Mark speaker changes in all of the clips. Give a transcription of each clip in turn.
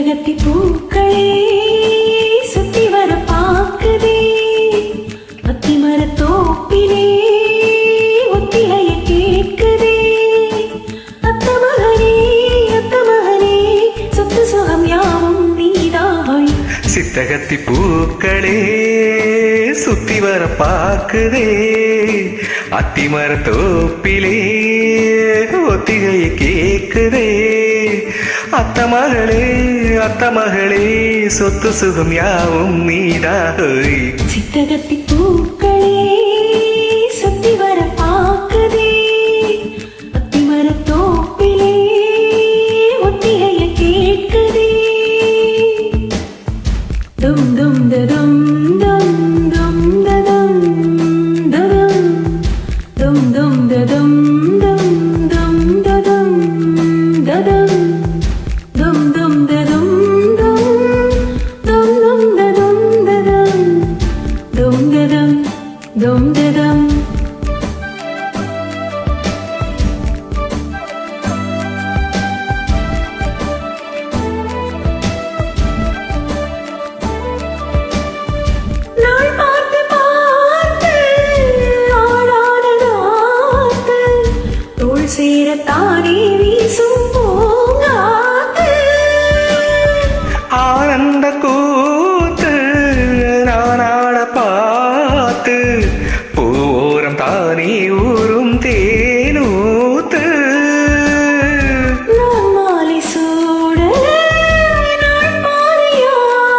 Speaker 1: சித்தகத்தி பூக்களே சுத்தி வர பாக்குதே அத்தி மரத்தோப்பிலே ஒத்திகைய கேட்குதே அத்த மகனே அத்த மகனே சொத்து சுகம் யாவும் நீதாய்
Speaker 2: சித்தகத்தி பூக்களே சுத்தி வர பாக்குதே அத்திமர தோப்பிலே ஒத்திகையை கேக்குதே அத்த மகளே அத்த மகளே சொத்து சுகம் யாவும் நீதாய்
Speaker 1: சித்தகத்தி பூக்களே சுத்தி வர பாக்குதே அத்தி மரத்தோப்பிலே ஒத்திகைய கேட்குதே தும் தும் ததும் தும் தும் ததும் ததும் தும் தும் ததும் தும் தும் ததும் ததும் தும் தும் ததும் தும் தும் தும் ததும் ததும் தும் ததும் தும் ததும் நாள் பார்த்து பார்த்து ஆளானதாத்து தோள் சேரத்தானே வீசும் பூங்காத்து
Speaker 2: ஆனந்த கூத்து நானாட பார்த்து பூவோரம் தானே ஊரும் தேனூத்து
Speaker 1: நான் மாலை சூட நாள் பாதையா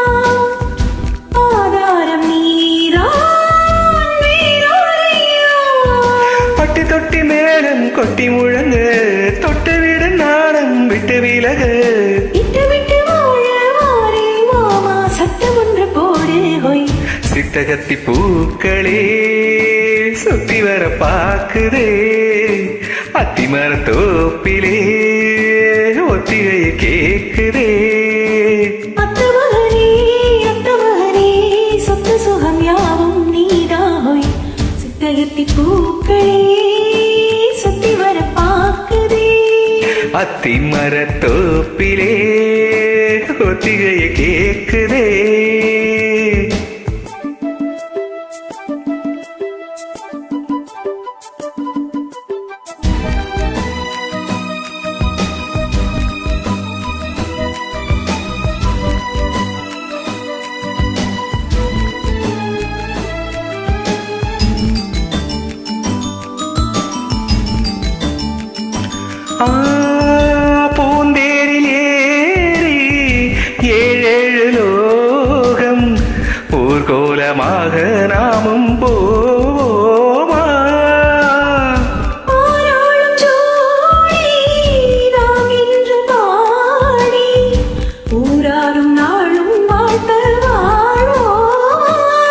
Speaker 1: ஆதாரம் நீதான் வேறோரையா
Speaker 2: பட்டி தொட்டி மேளம் கொட்டி முழங்க தொட்டு விடு நாணம் விட்டு விலக
Speaker 1: விட்டு விட்டு வாழ வாரே மாமா சட்டம் ஒன்று போடு ஹொய்
Speaker 2: சித்தகத்தி பூக்களே சுத்தி வர பாக்குதே அத்திமர தோப்பிலே ஒத்திகையை கேக்குதே
Speaker 1: அத்த மகனே அத்த மகனே சொத்து சுகம் யாவும் நீதாய் சித்தகத்தி பூக்களே சுத்தி வர பாக்குதே
Speaker 2: அத்திமர தோப்பிலே ஒத்திகையை கேக்குதே ஆ, பூந்தேரில் ஏறி ஏழேழு லோகம் ஊர்கோலமாக நாமும் போவோமா
Speaker 1: ஆராளும் ஜோடி நாம் இன்று பாடி ஊராரும் நாளும் வாழ்த்த வாழ்வோம்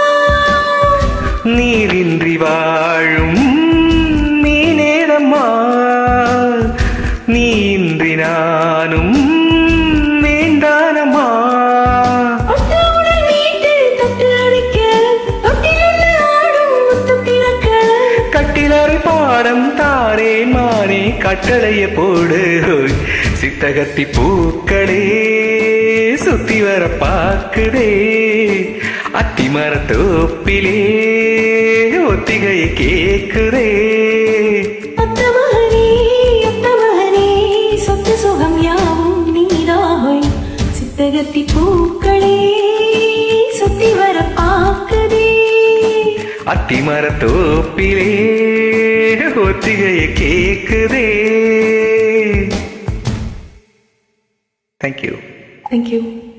Speaker 2: நீரின்றி வாழும் மீனேடம்மா நீ இன்றி நானும் வேண்டானம்மா
Speaker 1: ஒட்டவுடன் மீட்டு தொட்டு அடிக்க தொட்டிலுள்ள ஆடும் முத்து பிறக்க
Speaker 2: கட்டிலறை பாடம் தாரே மானே கட்டளைய போடு ஹோய். சித்தகத்தி பூக்களே சுத்தி வர பாக்குதே அத்திமர தோப்பிலே ஒத்திகையை கேக்குதே
Speaker 1: அத்த மகனே அத்த மகனே சொத்து சுகம் யாவும் நீதாய் சித்தகத்தி பூக்களே சுத்தி வர பாக்குதே
Speaker 2: அத்திமர தோப்பிலே ஒத்திகையை கேக்குதே தேங்க்யூ
Speaker 1: தேங்க்யூ